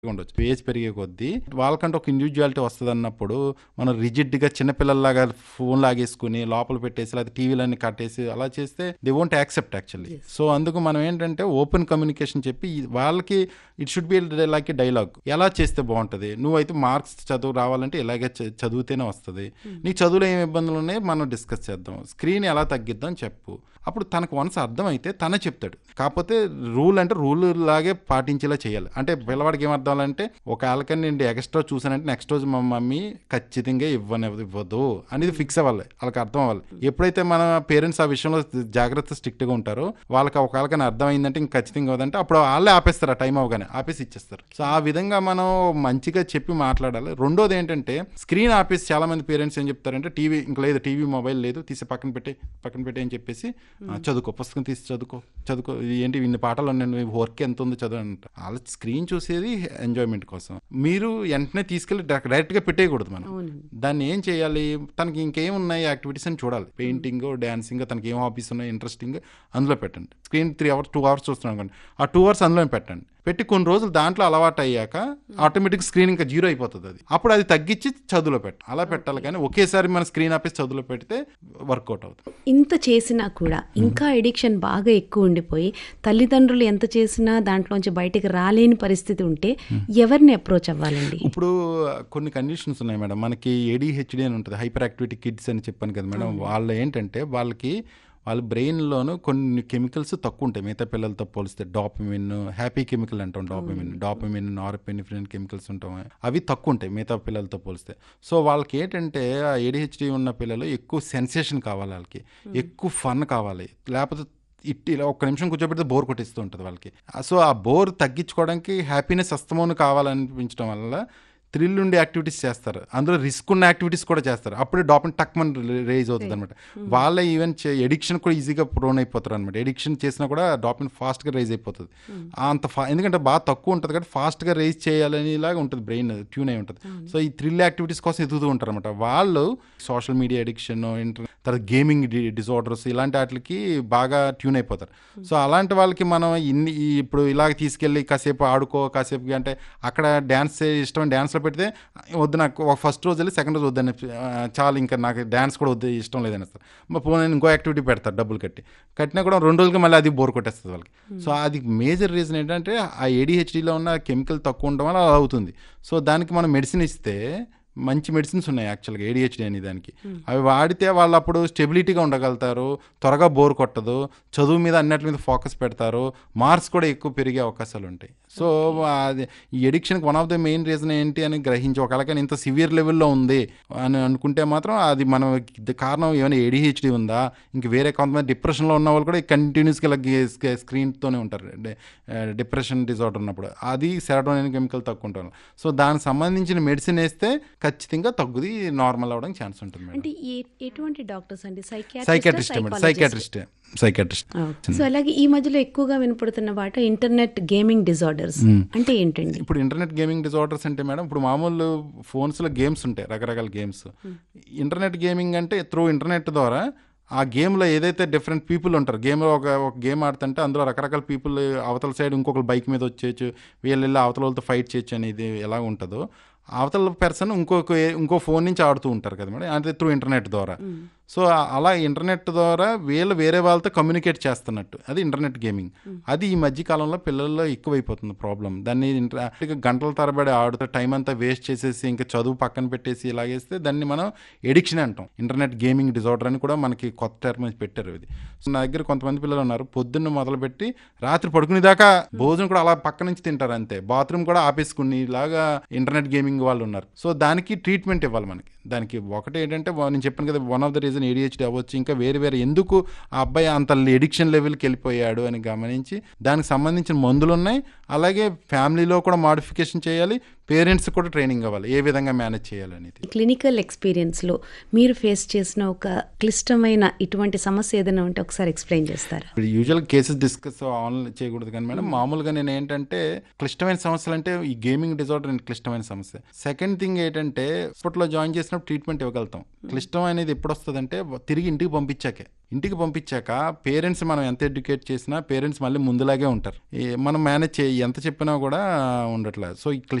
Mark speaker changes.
Speaker 1: ఉండొచ్చు ఏజ్ పెరిగే కొద్దీ వాళ్ళకంటే ఒక ఇండివిజువాలిటీ వస్తుంది అన్నప్పుడు మనం రిజిడ్గా చిన్నపిల్లల్లాగా ఫోన్ లాగేసుకుని లోపల పెట్టేసి లేదా టీవీలన్నీ కట్టేసి అలా చేస్తే they won't accept actually so అందుకు మనం ఏంటంటే ఓపెన్ కమ్యూనికేషన్ చెప్పి ఈ- వాళ్ళకి it should be like dialogue ఎలా చేస్తే బాగుంటుంది నువ్వైతే మార్క్స్ చదువు రావాలంటే ఇలాగే చ- చదివితేనే వస్తుంది నీకు చదువులో ఏం ఇబ్బందులు ఉన్నాయో మనం డిస్కస్ చేద్దాం స్క్రీన్ ఎలా తగ్గిద్దాం చెప్పు అప్పుడు తనకు వన్స్ అర్థమైతే తనే చెప్తాడు కాకపోతే రూల్ అంటే రూల్ లాగే పాటించేలా చేయాలి అంటే పిల్లవాడికి ఏం అర్థం అవ్వాలంటే ఒక ఆలకని నేను ఎక్స్ట్రా చూసానంటే నెక్స్ట్ రోజు మా మమ్మీ ఖచ్చితంగా ఇవ్వని ఇవ్వదు అనేది ఫిక్స్ అవ్వాలి వాళ్ళకి అర్థం అవ్వాలి ఎప్పుడైతే మన పేరెంట్స్ ఆ విషయంలో జాగ్రత్త స్ట్రిక్ట్గా ఉంటారో వాళ్ళకి ఒక ఆలకని అర్థమైందంటే ఇంక ఖచ్చితంగా ఇవ్వదంటే అప్పుడు వాళ్ళే ఆపేస్తారు ఆ టైం అవగానే ఆపేసి ఇచ్చేస్తారు సో ఆ విధంగా మనం మంచిగా చెప్పి మాట్లాడాలి రెండోది ఏంటంటే స్క్రీన్ ఆపేసి చాలా మంది పేరెంట్స్ ఏం చెప్తారంటే టీవీ ఇంకా లేదు టీవీ మొబైల్ లేదు తీసి పక్కన పెట్టి పక్కన పెట్టి అని చెప్పేసి "ఆ, చదువుకో పుస్తకం తీసి చదువుకో చదువుకో ఇది ఏంటి ఇన్ని పాటలు ఉన్నాయి వర్క్ ఎంత ఉంది చదువు అంట వాళ్ళ స్క్రీన్ చూసేది ఎంజాయ్మెంట్ కోసం మీరు వెంటనే తీసుకెళ్ళి డైరెక్ట్గా పెట్టేయకూడదు మనం
Speaker 2: అవునండి
Speaker 1: దాన్ని ఏం చేయాలి తనకి ఇంకేం ఉన్నాయి యాక్టివిటీస్ అని చూడాలి పెయింటింగ్ డాన్సింగ్ తనకి ఏం హాబీస్ ఉన్నాయి ఇంట్రెస్టింగ్ అందులో పెట్టండి screen three hours two hours చూస్తున్నాం అనుకోండి ఆ టూ అవర్స్ అందులో పెట్టండి పెట్టి కొన్ని రోజులు దాంట్లో అలవాటు అయ్యాక ఆటోమేటిక్ స్క్రీన్ ఇంకా జీరో అయిపోతుంది అది అప్పుడు అది తగ్గించి చదువులో పెట్టాలి అలా పెట్టాలి కానీ ఒకేసారి మన స్క్రీన్ ఆపేసి చదువులో పెడితే వర్కౌట్ అవుతుంది
Speaker 2: ఇంత చేసినా కూడా ఇంకా ఎడిక్షన్ బాగా ఎక్కువ ఉండిపోయి తల్లిదండ్రులు ఎంత చేసినా దాంట్లోంచి బయటికి రాలేని పరిస్థితి ఉంటే ఎవరిని అప్రోచ్ అవ్వాలండి
Speaker 1: ఇప్పుడు కొన్ని కండిషన్స్ ఉన్నాయి మేడం మనకి ఏడిహెచ్డి అని ఉంటుంది హైపర్ యాక్టివిటీ కిడ్స్ అని చెప్పాను కదా మేడం వాళ్ళు ఏంటంటే వాళ్ళకి వాళ్ళ బ్రెయిన్లోను కొన్ని కెమికల్స్ తక్కువ ఉంటాయి మిగతా పిల్లలతో పోలిస్తే డాపమిన్ హ్యాపీ కెమికల్ అంటాం డాపమిన్ డాపమిన్ నార్పెనిఫ్రిన్ కెమికల్స్ ఉంటాం అవి తక్కువ ఉంటాయి మిగతా పిల్లలతో పోలిస్తే సో వాళ్ళకి ఏంటంటే ఆ ఏడిహెచ్డి ఉన్న పిల్లలు ఎక్కువ సెన్సేషన్ కావాలి వాళ్ళకి ఎక్కువ ఫన్ కావాలి లేకపోతే ఇట్ ఇలా ఒక్క నిమిషం కూర్చోబెడితే బోర్ కొట్టిస్తూ ఉంటుంది వాళ్ళకి సో ఆ బోర్ తగ్గించుకోవడానికి హ్యాపీనెస్ అస్తమోను కావాలనిపించడం వల్ల థ్రిల్ ఉండే యాక్టివిటీస్ చేస్తారు అందులో రిస్క్ ఉన్న యాక్టివిటీస్ కూడా చేస్తారు అప్పుడే డాపన్ టక్ మన రేజ్ అవుతుంది అనమాట వాళ్ళ ఈవెన్ ఎడిక్షన్ కూడా ఈజీగా ప్రోన్ అయిపోతారు అనమాట ఎడిక్షన్ చేసినా కూడా డాపిన్ ఫాస్ట్గా రైజ్ అయిపోతుంది అంత ఫా ఎందుకంటే బాగా తక్కువ ఉంటుంది కాబట్టి ఫాస్ట్గా రైజ్ చేయాలని ఇలాగా ఉంటుంది బ్రెయిన్ ట్యూన్ అయి ఉంటుంది సో ఈ థ్రిల్ యాక్టివిటీస్ కోసం ఎదుగుతూ ఉంటారు అనమాట వాళ్ళు సోషల్ మీడియా అడిక్షన్ ఇంటర్ తర్వాత గేమింగ్ డిజార్డర్స్ ఇలాంటి వాటికి బాగా ట్యూన్ అయిపోతారు సో అలాంటి వాళ్ళకి మనం ఇన్ని ఈ ఇప్పుడు ఇలాగ తీసుకెళ్ళి కాసేపు ఆడుకో కాసేపు అంటే అక్కడ డ్యాన్స్ ఇష్టం డ్యాన్స్లో పెడితే వద్దు నాకు ఒక ఫస్ట్ రోజు వెళ్ళి సెకండ్ రోజు వద్దని ఆ, చాలు ఇంకా నాకు డ్యాన్స్ కూడా వద్దు ఇష్టం లేదని వస్తారు మరి పోనీ ఇంకో యాక్టివిటీ పెడతారు డబ్బులు కట్టి కట్టినా కూడా రెండు రోజులకి మళ్ళీ అది బోర్ కొట్టేస్తుంది వాళ్ళకి సో అది మేజర్ రీజన్ ఏంటంటే ఆ ఏడిహెచ్డిలో ఉన్న కెమికల్ తక్కువ ఉండడం వల్ల అలా అవుతుంది సో దానికి మనం మెడిసిన్ ఇస్తే మంచి మెడిసిన్స్ ఉన్నాయి యాక్చువల్గా ఏడిహెచ్డి అనే దానికి అవి వాడితే వాళ్ళు అప్పుడు స్టెబిలిటీగా ఉండగలుగుతారు త్వరగా బోర్ కొట్టదు చదువు మీద అన్నిటి మీద ఫోకస్ పెడతారు మార్క్స్ కూడా ఎక్కువ పెరిగే అవకాశాలు ఉంటాయి సో అది ఈ ఎడిక్షన్కి one of the main reason ఏంటి అని గ్రహించి ఒకవేళ కానీ ఇంత సివియర్ లెవెల్లో ఉంది అని అనుకుంటే మాత్రం అది మనం ఇది కారణం ఏమైనా ఏడిహెచ్డి ఉందా ఇంక వేరే కొంతమంది డిప్రెషన్లో ఉన్న వాళ్ళు కూడా కంటిన్యూస్గా ఇలా స్క్రీన్తోనే ఉంటారు డిప్రెషన్ డిజార్డర్ ఉన్నప్పుడు అది సెరటోనిన్ కెమికల్ తక్కువ ఉంటారు సో దానికి సంబంధించిన మెడిసిన్ వేస్తే ఖచ్చితంగా తగ్గుది నార్మల్ అవడానికి ఛాన్స్ ఉంటుంది మేడం
Speaker 2: అంటే ఏ- ఎటువంటి డాక్టర్స్ అండి
Speaker 1: psychiatrist madam psychiatrist psychiatrist
Speaker 2: so అలాగే ఈ మధ్యలో ఎక్కువగా వినపడుతున్న వాట ఇంటర్నెట్ గేమింగ్ డిజార్డర్స్ అంటే ఏంటండి
Speaker 1: ఇప్పుడు ఇంటర్నెట్ గేమింగ్ డిజార్డర్స్ అంటే మేడం ఇప్పుడు మామూలు ఫోన్స్లో గేమ్స్ ఉంటాయి రకరకాల గేమ్స్ ఇంటర్నెట్ గేమింగ్ అంటే త్రూ ఇంటర్నెట్ ద్వారా ఆ గేమ్లో ఏదైతే డిఫరెంట్ పీపుల్ ఉంటారు గేమ్లో ఒక ఒక గేమ్ ఆడుతుంటే అందులో రకరకాల పీపుల్ అవతల సైడ్ ఇంకొకరు బైక్ మీద వచ్చేయచ్చు వీళ్ళు వెళ్ళి అవతల వాళ్ళతో ఫైట్ చేయొచ్చు అనేది ఎలా ఉంటుందో అవతల పర్సన్ ఇంకొక ఇంకో ఫోన్ నుంచి ఆడుతూ ఉంటారు కదా మేడం అంటే త్రూ ఇంటర్నెట్ ద్వారా సో అలా ఇంటర్నెట్ ద్వారా వీళ్ళు వేరే వాళ్ళతో కమ్యూనికేట్ చేస్తున్నట్టు అది ఇంటర్నెట్ గేమింగ్ అది ఈ మధ్య కాలంలో పిల్లల్లో ఎక్కువైపోతుంది ప్రాబ్లం దాన్ని ఇంటర్ గంటల తరబడి ఆడుతూ టైం అంతా వేస్ట్ చేసేసి ఇంకా చదువు పక్కన పెట్టేసి ఇలాగేస్తే దాన్ని మనం ఎడిక్షన్ అంటాం ఇంటర్నెట్ గేమింగ్ డిజార్డర్ అని కూడా మనకి కొత్త టర్మ్ పెట్టారు ఇది సో నా దగ్గర కొంతమంది పిల్లలు ఉన్నారు పొద్దున్న మొదలుపెట్టి రాత్రి పడుకునేదాకా భోజనం కూడా అలా పక్క నుంచి తింటారు అంతే బాత్రూమ్ కూడా ఆపేసుకుని ఇలాగా ఇంటర్నెట్ గేమింగ్ వాళ్ళు ఉన్నారు సో దానికి ట్రీట్మెంట్ ఇవ్వాలి మనకి దానికి ఒకటి ఏంటంటే వా- నేను చెప్పాను కదా one of the reason A D H D అవ్వచ్చు ఇంకా వేరే వేరే ఎందుకు ఆ అబ్బాయి అంత ఎడిక్షన్ లెవెల్కి వెళ్ళిపోయాడు అని గమనించి దానికి సంబంధించిన మందులు ఉన్నాయి అలాగే ఫ్యామిలీలో కూడా మాడిఫికేషన్ చేయాలి పేరెంట్స్ కూడా ట్రైనింగ్ అవ్వాలి ఏ విధంగా మేనేజ్ చేయాలనేది
Speaker 2: క్లినికల్ ఎక్స్పీరియన్స్ లో మీరు ఫేస్ చేసిన ఒక క్లిష్టమైన ఇటువంటి సమస్య ఏదైనా ఉంటే ఒకసారి ఎక్స్ప్లెయిన్ చేస్తారా
Speaker 1: ఇప్పుడు యూజువల్ కేసెస్ డిస్కస్ ఆన్లైన్ చేయకూడదు కానీ మేడం మామూలుగా నేను ఏంటంటే క్లిష్టమైన సమస్యలు అంటే ఈ గేమింగ్ డిజార్డర్ అనేది క్లిష్టమైన సమస్య సెకండ్ థింగ్ ఏంటంటే హాస్పిటల్లో జాయిన్ చేసినప్పుడు ట్రీట్మెంట్ ఇవ్వగలుగుతాం క్లిష్టం అనేది ఎప్పుడు వస్తుందంటే తిరిగి ఇంటికి పంపించాకే ఇంటికి పంపించాక పేరెంట్స్ మనం ఎంత ఎడ్యుకేట్ చేసినా పేరెంట్స్ మళ్ళీ ముందులాగే ఉంటారు ఈ మనం మేనేజ్ చే ఎంత చెప్పినా కూడా ఉండట్లేదు సో ఈ